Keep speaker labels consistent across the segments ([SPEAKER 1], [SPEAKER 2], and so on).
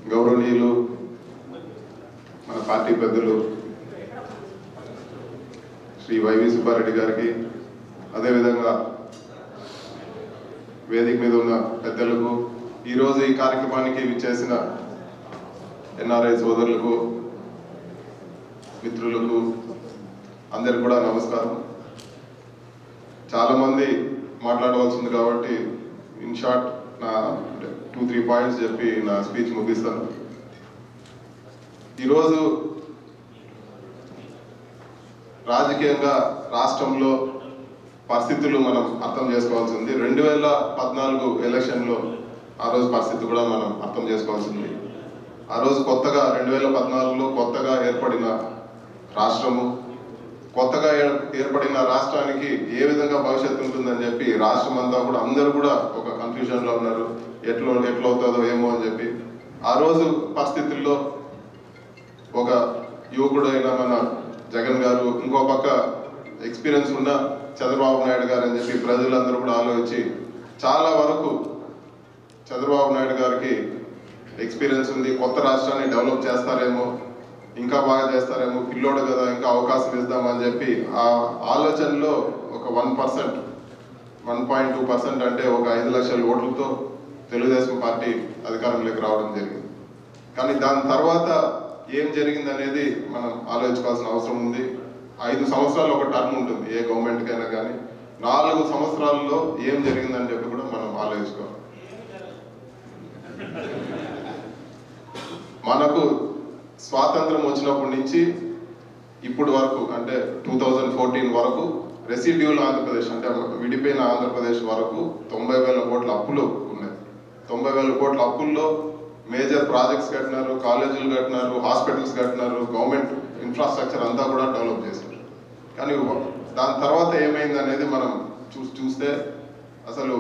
[SPEAKER 1] గౌరవనీయులు మన పార్టీ పెద్దలు శ్రీ వైవి సుబ్బారెడ్డి గారికి అదేవిధంగా వేదిక మీద ఉన్న పెద్దలకు ఈరోజు ఈ కార్యక్రమానికి విచ్చేసిన ఎన్ఆర్ఐ సోదరులకు మిత్రులకు అందరికి కూడా నమస్కారం చాలా మంది మాట్లాడవలసింది కాబట్టి ఇన్ షార్ట్ నా టూ త్రీ పాయింట్స్ చెప్పి నా స్పీచ్ ముగిస్తాను ఈరోజు రాజకీయంగా రాష్ట్రంలో పరిస్థితులు మనం అర్థం చేసుకోవాల్సింది రెండు వేల పద్నాలుగు ఎలక్షన్లో ఆ రోజు పరిస్థితి కూడా మనం అర్థం చేసుకోవాల్సింది ఆ రోజు కొత్తగా రెండు వేల పద్నాలుగులో కొత్తగా ఏర్పడిన రాష్ట్రము కొత్తగా ఏర్- ఏర్పడిన రాష్ట్రానికి ఏ విధంగా భవిష్యత్తు ఉంటుందని చెప్పి రాష్ట్రం అంతా కూడా అందరూ కూడా ఒక కన్ఫ్యూజన్ లో ఉన్నారు ఎట్లా ఎట్లా అవుతుందో ఏమో అని చెప్పి ఆ రోజు పరిస్థితుల్లో ఒక యువకుడు అయిన మన జగన్ గారు ఇంకో పక్క ఎక్స్పీరియన్స్ ఉన్న చంద్రబాబు నాయుడు గారు అని చెప్పి ప్రజలందరూ కూడా ఆలోచించి చాలా వరకు చంద్రబాబు నాయుడు గారికి ఎక్స్పీరియన్స్ ఉంది కొత్త రాష్ట్రాన్ని డెవలప్ చేస్తారేమో ఇంకా బాగా చేస్తారేమో పిల్లోడు కదా ఇంకా అవకాశం ఇద్దామని చెప్పి ఆ ఆలోచనలో ఒక one percent one point two percent అంటే ఒక ఐదు లక్షల ఓట్లతో తెలుగుదేశం పార్టీ అధికారంలోకి రావడం జరిగింది కానీ దాని తర్వాత ఏం జరిగింది అనేది మనం ఆలోచించుకోవాల్సిన అవసరం ఉంది ఐదు సంవత్సరాలు ఒక టర్మ్ ఉంటుంది ఏ గవర్నమెంట్కైనా కానీ నాలుగు సంవత్సరాల్లో ఏం జరిగిందని చెప్పి కూడా మనం ఆలోచించుకోవాలి మనకు స్వాతంత్రం వచ్చినప్పటి నుంచి ఇప్పుడు వరకు అంటే టూ థౌజండ్ ఫోర్టీన్ వరకు రెసిడ్యూల్ ఆంధ్రప్రదేశ్ అంటే విడిపోయిన ఆంధ్రప్రదేశ్ వరకు తొంభై వేల కోట్ల అప్పులు ఉన్నాయి తొంభై వేల కోట్ల అప్పుల్లో మేజర్ ప్రాజెక్ట్స్ కట్టినారు కాలేజీలు కట్టినారు హాస్పిటల్స్ కట్టినారు గవర్నమెంట్ ఇన్ఫ్రాస్ట్రక్చర్ అంతా కూడా డెవలప్ చేశారు కానీ దాని తర్వాత ఏమైంది అనేది మనం చూ చూస్తే అసలు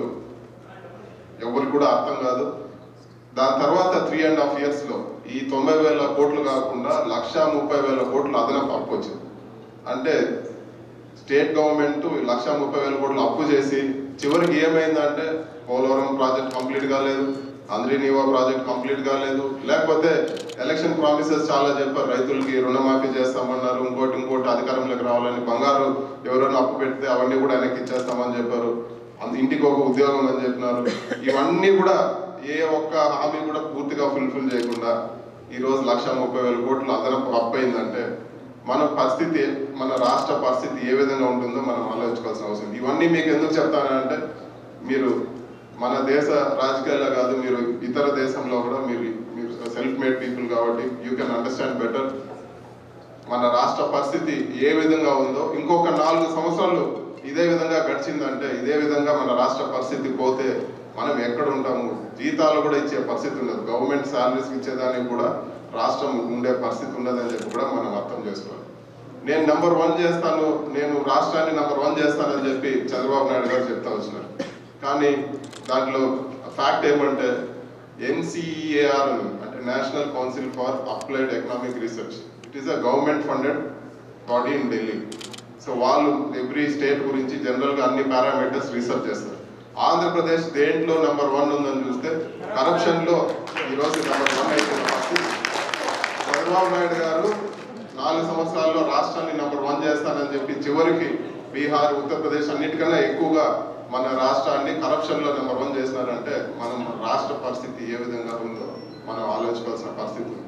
[SPEAKER 1] ఎవరికి కూడా అర్థం కాదు దాని తర్వాత త్రీ అండ్ హాఫ్ ఇయర్స్ లో ఈ తొంభై వేల కోట్లు కాకుండా లక్ష ముప్పై వేల కోట్లు అదనపు అప్పు వచ్చింది అంటే స్టేట్ గవర్నమెంట్ లక్ష ముప్పై వేల కోట్లు అప్పు చేసి చివరికి ఏమైందంటే పోలవరం ప్రాజెక్ట్ కంప్లీట్ కాలేదు అంద్రీనీవా ప్రాజెక్ట్ కంప్లీట్ కాలేదు లేకపోతే ఎలక్షన్ ప్రామిసెస్ చాలా చెప్పారు రైతులకి రుణమాఫీ చేస్తామన్నారు ఇంకోటి ఇంకోటి అధికారంలోకి రావాలని బంగారు ఎవరైనా అప్పు పెడితే అవన్నీ కూడా వెనక్కి ఇచ్చేస్తామని చెప్పారు అంత ఇంటికి ఒక ఉద్యోగం అని చెప్పినారు ఇవన్నీ కూడా ఏ ఒక్క హామీ కూడా పూర్తిగా ఫుల్ఫిల్ చేయకుండా ఈ రోజు లక్ష ముప్పై వేల కోట్లు అదనపు అప్పు అయిందంటే మన పరిస్థితి మన రాష్ట్ర పరిస్థితి ఏ విధంగా ఉంటుందో మనం ఆలోచించుకోవాల్సిన అవసరం ఉంది. ఇవన్నీ మీకు ఎందుకు చెప్తానంటే మీరు మన దేశ రాజకీయాల్లో కాదు మీరు ఇతర దేశంలో కూడా మీరు మీరు సెల్ఫ్ మేడ్ పీపుల్ కాబట్టి యూ కెన్ అండర్స్టాండ్ బెటర్ మన రాష్ట్ర పరిస్థితి ఏ విధంగా ఉందో ఇంకొక నాలుగు సంవత్సరాలు ఇదే విధంగా గడిచిందంటే ఇదే విధంగా మన రాష్ట్ర పరిస్థితి పోతే మనం ఎక్కడ ఉంటాము జీతాలు కూడా ఇచ్చే పరిస్థితి ఉండదు గవర్నమెంట్ శాలరీస్ ఇచ్చేదానికి కూడా రాష్ట్రం ఉండే పరిస్థితి ఉండదని చెప్పి కూడా మనం అర్థం చేసుకోవాలి నేను నంబర్ వన్ చేస్తాను నేను రాష్ట్రాన్ని నంబర్ వన్ చేస్తానని చెప్పి చంద్రబాబు నాయుడు గారు చెప్తా వచ్చినారు కానీ దాంట్లో ఫ్యాక్ట్ ఏమంటే ఎన్సిఈఏఆర్ అంటే national council for applied economic research it is a government funded body in Delhi so వాళ్ళు ఎవ్రీ స్టేట్ గురించి జనరల్ గా అన్ని పారామీటర్స్ రీసెర్చ్ చేస్తారు ఆంధ్రప్రదేశ్ దేంట్లో నెంబర్ వన్ ఉందని చూస్తే కరప్షన్ లో ఈరోజు నెంబర్ వన్ అయిపోయిన పరిస్థితి చంద్రబాబు నాయుడు గారు నాలుగు సంవత్సరాల్లో రాష్ట్రాన్ని నెంబర్ వన్ చేస్తానని చెప్పి చివరికి బీహార్ ఉత్తరప్రదేశ్ అన్నిటికన్నా ఎక్కువగా మన రాష్ట్రాన్ని కరప్షన్ లో నెంబర్ వన్ చేసినారంటే మనం రాష్ట్ర పరిస్థితి ఏ విధంగా ఉందో మనం ఆలోచించుకోవాల్సిన పరిస్థితి ఉంది.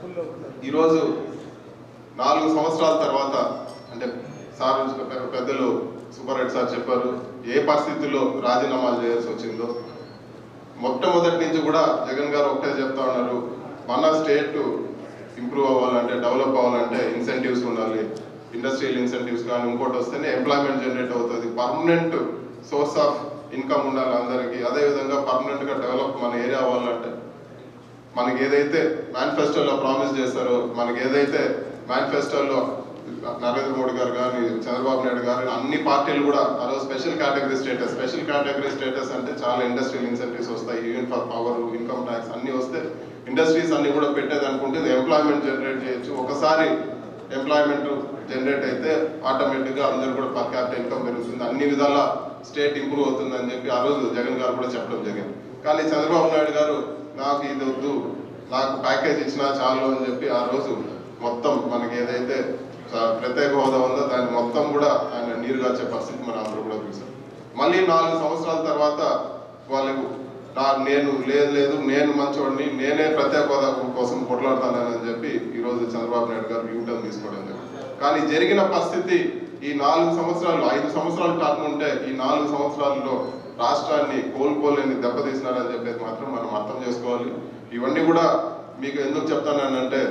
[SPEAKER 1] ఈరోజు నాలుగు సంవత్సరాల తర్వాత అంటే సార్ పె- పెద్దలు సుబ్బారెడ్డి సార్ చెప్పారు ఏ పరిస్థితుల్లో రాజీనామాలు చేయాల్సి వచ్చిందో మొట్టమొదటి నుంచి కూడా జగన్ గారు ఒకటే చెప్తా ఉన్నారు మన స్టేట్ ఇంప్రూవ్ అవ్వాలంటే డెవలప్ అవ్వాలంటే ఇన్సెంటివ్స్ ఉండాలి ఇండస్ట్రియల్ ఇన్సెంటివ్స్ కానీ ఇంకోటి వస్తేనే ఎంప్లాయ్మెంట్ జనరేట్ అవుతుంది పర్మనెంట్ సోర్స్ ఆఫ్ ఇన్కమ్ ఉండాలి అందరికీ అదే విధంగా పర్మనెంట్ గా డెవలప్ మన ఏరియా అవ్వాలంటే మనకి ఏదైతే మేనిఫెస్టోలో ప్రామిస్ చేస్తారో మనకి ఏదైతే మేనిఫెస్టోలో నరేంద్ర మోడీ గారు కానీ చంద్రబాబు నాయుడు గారు అన్ని పార్టీలు కూడా ఆ రోజు special category status special category status అంటే చాలా ఇండస్ట్రియల్ ఇన్సెంటివ్స్ వస్తాయి unit for power income tax అన్ని వస్తే ఇండస్ట్రీస్ అన్ని కూడా పెట్టేది అనుకుంటే ఎంప్లాయ్మెంట్ జనరేట్ చేయొచ్చు ఒకసారి ఎంప్లాయ్మెంట్ జనరేట్ అయితే ఆటోమేటిక్ గా అందరూ కూడా పర్ క్యాపిటల్ ఇన్కమ్ పెరుగుతుంది అన్ని విధాల స్టేట్ ఇంప్రూవ్ అవుతుంది అని చెప్పి ఆ రోజు జగన్ గారు కూడా చెప్పడం జరిగింది కానీ చంద్రబాబు నాయుడు గారు నాకు ఇది వద్దు నాకు ప్యాకేజ్ ఇచ్చినా చాలు అని చెప్పి ఆ రోజు మొత్తం మనకి ఏదైతే స- ప్రత్యేక హోదా ఉందో దాన్ని మొత్తం కూడా ఆయన నీరుగార్చే పరిస్థితి మనం అందరూ కూడా చూసాం మళ్ళీ నాలుగు సంవత్సరాల తర్వాత వాళ్ళకు నా- నేను లేదు లేదు నేను మంచోడిని నేనే ప్రత్యేక హోదా కోసం కొట్లాడతానని చెప్పి ఈరోజు చంద్రబాబు నాయుడు గారు యూటర్న్ తీసుకోవడం జరిగింది కానీ జరిగిన పరిస్థితి ఈ నాలుగు సంవత్సరాలు ఐదు సంవత్సరాలు టర్మ్ ఉంటే ఈ నాలుగు సంవత్సరాల్లో రాష్ట్రాన్ని కోల్పోలేని దెబ్బతీసినారని చెప్పేది మాత్రం మనం అర్థం చేసుకోవాలి ఇవన్నీ కూడా మీకు ఎందుకు చెప్తానంటే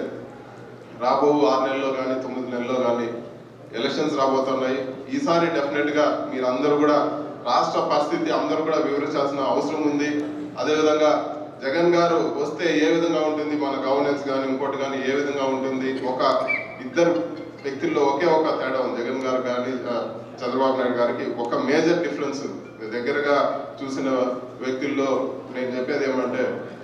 [SPEAKER 1] రాబో ఆరు నెలల్లో కానీ తొమ్మిది నెలల్లో కానీ ఎలక్షన్స్ రాబోతున్నాయి ఈసారి డెఫినెట్ గా మీరందరూ కూడా రాష్ట్ర పరిస్థితి అందరూ కూడా వివరించాల్సిన అవసరం ఉంది అదేవిధంగా జగన్ గారు వస్తే ఏ విధంగా ఉంటుంది మన గవర్నెన్స్ కానీ ఇంకోటి కానీ ఏ విధంగా ఉంటుంది ఒక ఇద్దరు వ్యక్తుల్లో ఒకే ఒక తేడా ఉంది జగన్ గారు కానీ ఆ, చంద్రబాబు నాయుడు గారికి ఒక మేజర్ డిఫరెన్స్ దగ్గరగా చూసిన వ్యక్తుల్లో నేను చెప్పేది ఏమంటే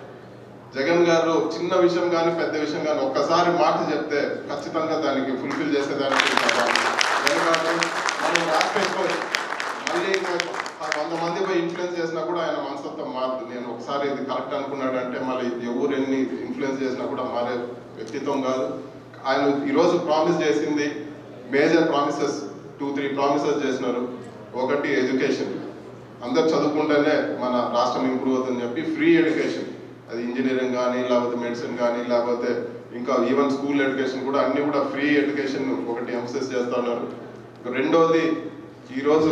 [SPEAKER 1] జగన్ గారు చిన్న విషయం కానీ పెద్ద విషయం కానీ ఒక్కసారి మాట చెప్తే ఖచ్చితంగా దానికి ఫుల్ఫిల్ చేసేదానికి జగన్ గారు మనం రాసిపెట్టుకోవచ్చు మళ్ళీ ఇంకా వంద మంది పోయి ఇన్ఫ్లుయెన్స్ చేసినా కూడా ఆయన మనస్తత్వం మారదు నేను ఒకసారి ఇది కరెక్ట్ అనుకున్నాడంటే మళ్ళీ ఎవరు ఎన్ని ఇన్ఫ్లుయెన్స్ చేసినా కూడా మారే వ్యక్తిత్వం కాదు ఆయన ఈరోజు ప్రామిస్ చేసింది major promises two three promises చేసినారు ఒకటి ఎడ్యుకేషన్ అందరు చదువుకుంటేనే మన రాష్ట్రం ఇంప్రూవ్ అవుతుందని చెప్పి ఫ్రీ ఎడ్యుకేషన్ అది ఇంజనీరింగ్ కానీ లేకపోతే మెడిసిన్ కానీ లేకపోతే ఇంకా ఈవెన్ స్కూల్ ఎడ్యుకేషన్ కూడా అన్ని కూడా ఫ్రీ ఎడ్యుకేషన్ ఒకటి ఎంఫసిస్ చేస్తా ఉన్నారు రెండోది ఈరోజు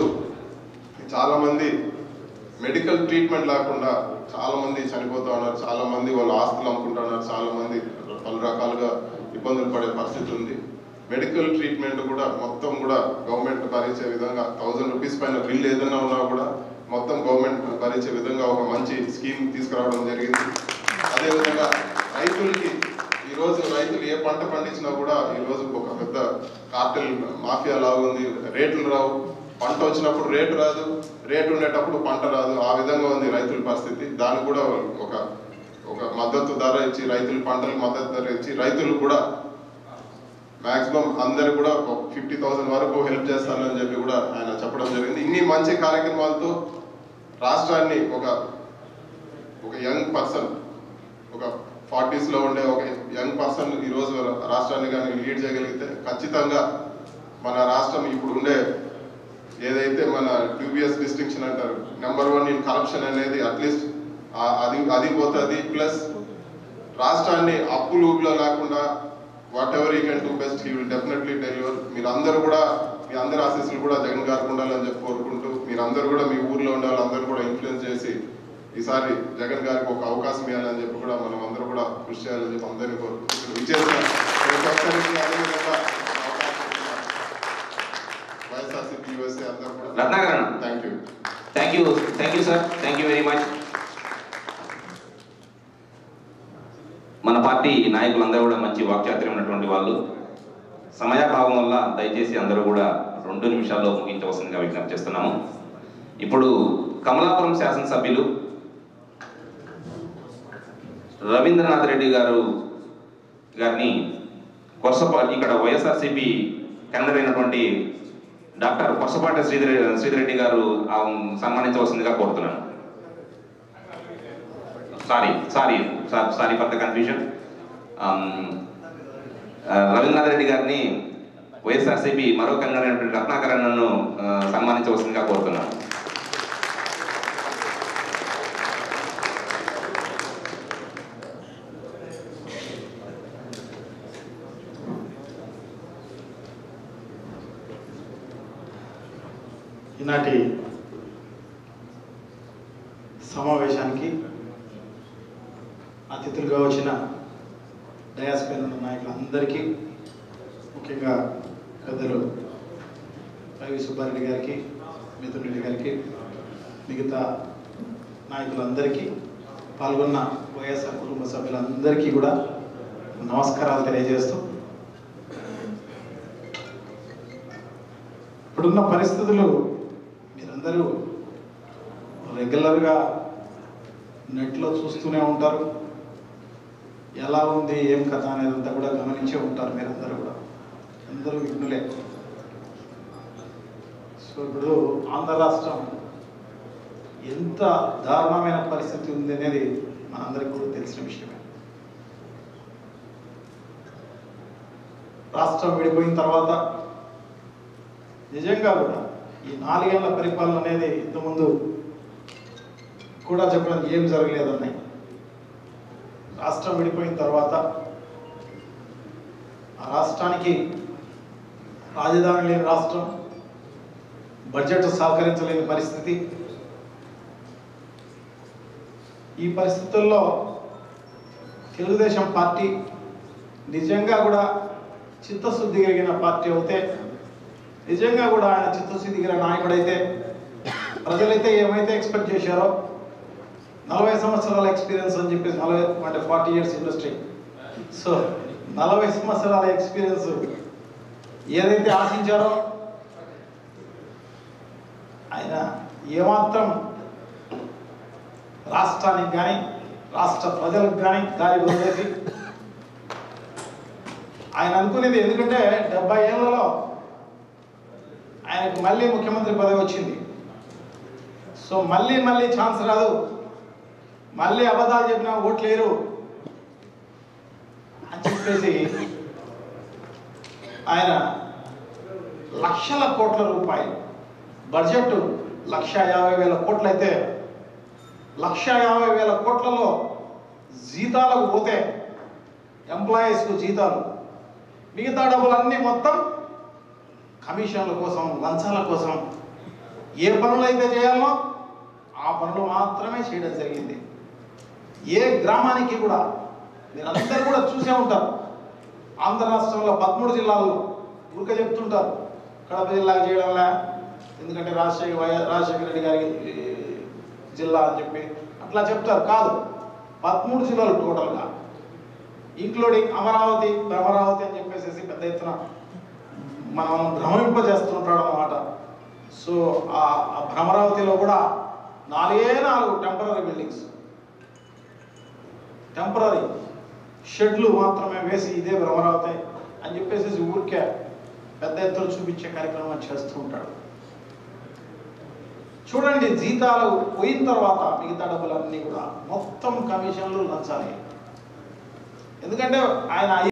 [SPEAKER 1] చాలా మంది మెడికల్ ట్రీట్మెంట్ లేకుండా చాలా మంది చనిపోతా ఉన్నారు చాలా మంది వాళ్ళ ఆస్తులు అమ్ముకుంటున్నారు చాలా మంది పలు రకాలుగా ఇబ్బందులు పడే పరిస్థితి ఉంది మెడికల్ ట్రీట్మెంట్ కూడా మొత్తం కూడా గవర్నమెంట్ భరించే విధంగా థౌజండ్ రూపీస్ పైన బిల్ ఏదైనా ఉన్నా కూడా మొత్తం గవర్నమెంట్ భరించే విధంగా ఒక మంచి స్కీమ్ తీసుకురావడం జరిగింది అదేవిధంగా రైతులకి ఈ రోజు రైతులు ఏ పంట పండించినా కూడా ఈ రోజు ఒక పెద్ద కార్టెల్ మాఫియా లాగా ఉంది రేట్లు రావు పంట వచ్చినప్పుడు రేటు రాదు రేటు ఉండేటప్పుడు పంట రాదు ఆ విధంగా ఉంది రైతుల పరిస్థితి దానికి కూడా ఒక ఒక మద్దతు ధర ఇచ్చి రైతుల పంటలకు మద్దతు ధర ఇచ్చి రైతులు కూడా మాక్సిమం అందరు కూడా ఫిఫ్టీ థౌసండ్ వరకు హెల్ప్ చేస్తానని చెప్పి కూడా ఆయన చెప్పడం జరిగింది ఇన్ని మంచి కార్యక్రమాలతో రాష్ట్రాన్ని ఒక ఒక యంగ్ పర్సన్ ఒక ఫార్టీస్ లో ఉండే ఒక యంగ్ పర్సన్ ఈ రోజు రాష్ట్రాన్ని కానీ లీడ్ చేయగలిగితే ఖచ్చితంగా మన రాష్ట్రం ఇప్పుడు ఉండే ఏదైతే మన డ్యూబియస్ డిస్టింక్షన్ అంటారు నెంబర్ వన్ ఇన్ కరప్షన్ అనేది అట్లీస్ట్ అది అది పోతుంది ప్లస్ రాష్ట్రాన్ని అప్పులు ఊపిలో లేకుండా whatever you can do best he will definitely deliver మీరందరూ కూడా మీ అందరి ఆశీస్సులు కూడా జగన్ గారికి ఉండాలని చెప్పి కోరుకుంటూ మీరందరూ కూడా మీ ఊర్లో ఉండే వాళ్ళందరూ కూడా ఇన్ఫ్లుయెన్స్ చేసి ఈసారి జగన్ గారికి ఒక అవకాశం ఇవ్వాలని చెప్పి కూడా మనం అందరూ కూడా కృషి చేయాలని చెప్పి అందరినీ కోరుకుంటున్నాం విచ్చేసిన ప్రతి ఒక్కరికి అదేవిధంగా అవకాశం ఇచ్చిన వైఎస్ఆర్సీపీ యూఎస్ఏ అందరూ కూడా
[SPEAKER 2] రత్నాకర్ అన్న.
[SPEAKER 1] Thank you
[SPEAKER 2] thank you thank you sir thank you very much మన పార్టీ నాయకులందరూ కూడా మంచి వాక్చాతుర్యం ఉన్నటువంటి వాళ్ళు సమయాభావం వల్ల దయచేసి అందరూ కూడా రెండు నిమిషాల్లో ముగించవలసిందిగా విజ్ఞప్తి చేస్తున్నాము ఇప్పుడు కమలాపురం శాసనసభ్యులు రవీంద్రనాథ్ రెడ్డి గారు గారిని కొరసపాటి ఇక్కడ వైఎస్ఆర్సీపీ కన్వీనర్ అయినటువంటి డాక్టర్ కొరసపాటి శ్రీధర్ శ్రీధరెడ్డి గారు ఆ, సన్మానించవలసిందిగా కోరుతున్నాను sorry sorry sorry for the confusion Ravindranath Reddy గారిని వైఎస్ఆర్సీపీ మరో కన్వీనర్ అయినటువంటి రత్నాకరణను సన్మానించవలసిందిగా కోరుతున్నాను
[SPEAKER 3] ఈనాటి సమావేశానికి అతిథులుగా వచ్చిన డయాస్ పైన ఉన్న నాయకులందరికీ ముఖ్యంగా పెద్దలు రవి సుబ్బారెడ్డి గారికి మిథున్ రెడ్డి గారికి మిగతా నాయకులందరికీ పాల్గొన్న వైఎస్ఆర్ కుటుంబ సభ్యులందరికీ కూడా నమస్కారాలు తెలియజేస్తూ ఇప్పుడున్న పరిస్థితులు మీరందరూ రెగ్యులర్గా నెట్లో చూస్తూనే ఉంటారు ఎలా ఉంది ఏం కథ అనేది అంతా కూడా గమనించే ఉంటారు మీరందరూ కూడా అందరూ విఘ్నులే సో ఇప్పుడు ఆంధ్ర రాష్ట్రం ఎంత దారుణమైన పరిస్థితి ఉంది అనేది మనందరికీ కూడా తెలిసిన విషయమే రాష్ట్రం విడిపోయిన తర్వాత నిజంగా కూడా ఈ నాలుగేళ్ల పరిపాలన అనేది ఇంతకుముందు కూడా చెప్పడానికి ఏం జరగలేదన్నాయి రాష్ట్రం విడిపోయిన తర్వాత ఆ రాష్ట్రానికి రాజధాని లేని రాష్ట్రం బడ్జెట్ సహకరించలేని పరిస్థితి ఈ పరిస్థితుల్లో తెలుగుదేశం పార్టీ నిజంగా కూడా చిత్తశుద్ధి కలిగిన పార్టీ అవుతే నిజంగా కూడా ఆయన చిత్తశుద్ధి కలిగిన నాయకుడైతే ప్రజలైతే ఏమైతే ఎక్స్పెక్ట్ చేశారో నలభై సంవత్సరాల ఎక్స్పీరియన్స్ అని చెప్పేసి నలభై అంటే ఫార్టీ ఇయర్స్ ఇండస్ట్రీ సో నలభై సంవత్సరాల ఎక్స్పీరియన్స్ ఏదైతే ఆశించారో ఆయన ఏమాత్రం రాష్ట్రానికి కానీ రాష్ట్ర ప్రజలకు కానీ గాలి వదిలేసి ఆయన అనుకునేది ఎందుకంటే డెబ్బై ఏళ్లలో ఆయనకు మళ్ళీ ముఖ్యమంత్రి పదవి వచ్చింది సో మళ్ళీ మళ్ళీ ఛాన్స్ రాదు మళ్ళీ అబద్ధాలు చెప్పినా ఓట్లేరు అని చెప్పేసి ఆయన లక్షల కోట్ల రూపాయలు బడ్జెట్ లక్ష యాభై వేల కోట్లయితే లక్ష యాభై వేల కోట్లలో జీతాలకు పోతే ఎంప్లాయీస్కు జీతాలు మిగతా డబ్బులన్నీ మొత్తం కమిషన్ల కోసం లంచాల కోసం ఏ పనులు అయితే చేయాలో ఆ పనులు మాత్రమే చేయడం జరిగింది ఏ గ్రామానికి కూడా మీరందరూ కూడా చూసే ఉంటారు ఆంధ్ర రాష్ట్రంలో పదమూడు జిల్లాల్లో ఊరికే చెప్తుంటారు కడప జిల్లాకి చేయడంలా ఎందుకంటే రాజశేఖర వై- రాజశేఖర రెడ్డి గారి ఈ, జిల్లా అని చెప్పి అట్లా చెప్తారు కాదు పదమూడు జిల్లాలు టోటల్గా ఇంక్లూడింగ్ అమరావతి భ్రమరావతి అని చెప్పేసి పెద్ద ఎత్తున మనం భ్రమింపజేస్తుంటాడు అన్నమాట సో ఆ ఆ భ్రమరావతిలో కూడా నాలుగే నాలుగు టెంపరీ బిల్డింగ్స్ టెంపరీ షెడ్లు మాత్రమే వేసి ఇదే భ్రమరావతి అని చెప్పేసి ఊరికే పెద్ద ఎత్తున చూపించే కార్యక్రమం చేస్తూ ఉంటాడు చూడండి జీతాలు పోయిన తర్వాత మిగతా డబ్బులన్నీ కూడా మొత్తం కమిషన్లు లంచాలి ఎందుకంటే ఆయన